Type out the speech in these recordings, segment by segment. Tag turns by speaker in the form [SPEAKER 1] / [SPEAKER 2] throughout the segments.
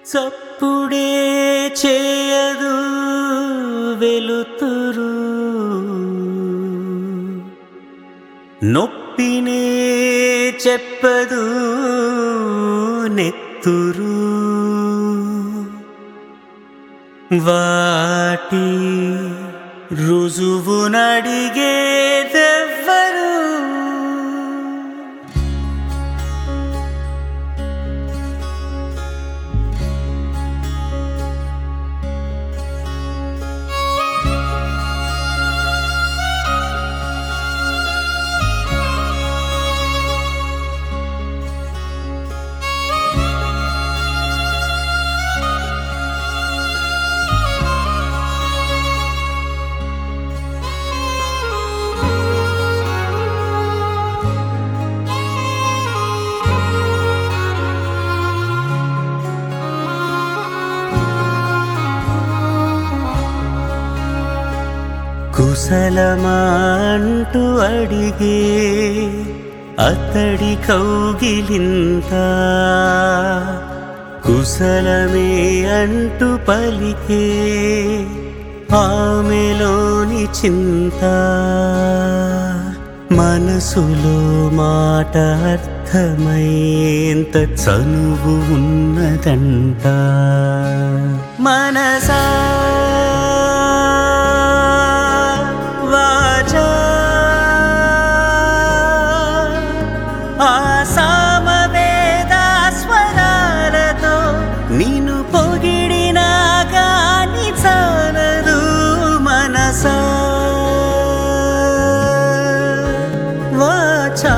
[SPEAKER 1] చప్పుడే చేయదు వెలుతురు నొప్పినే చెప్పదు నెత్తురు వాటి రుజువునడిగేదెవ్వరు కుశలమాంటూ అడిగే అతడి కౌగిలింత కుశలమే అంటూ పలికే ఆమెలోని చింత మనసులో మాట అర్థమయ్యేంత చనువు ఉన్నదంట మనసా వాచా ఆ సామవేద స్వరాలతో నిన్ను పొగిడినా గాని చాలదు మనసా వాచా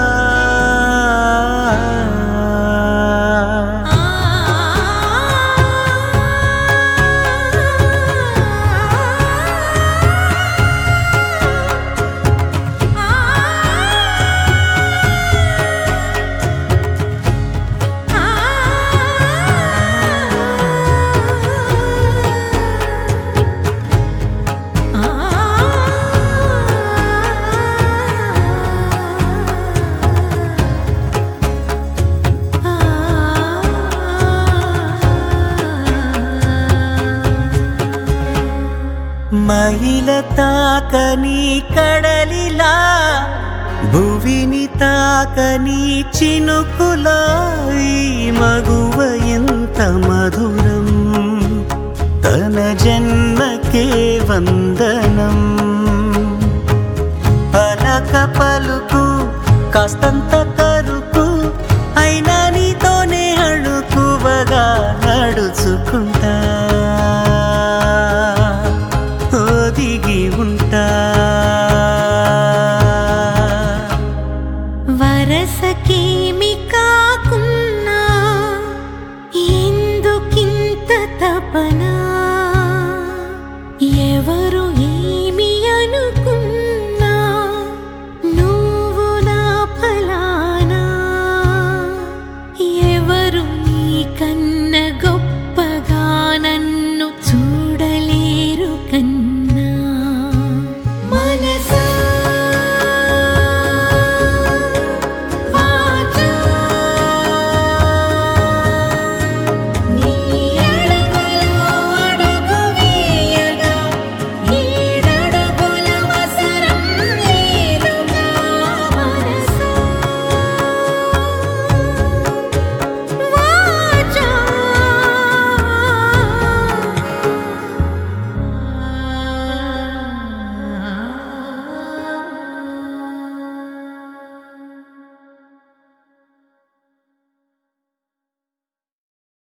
[SPEAKER 1] మహిళ తాకని కడలిలా భువిని తాకని చినుకులా ఈ మగువ ఎంత మధురం తన జన్మకే వందనం పలక పలుకు కాస్తంత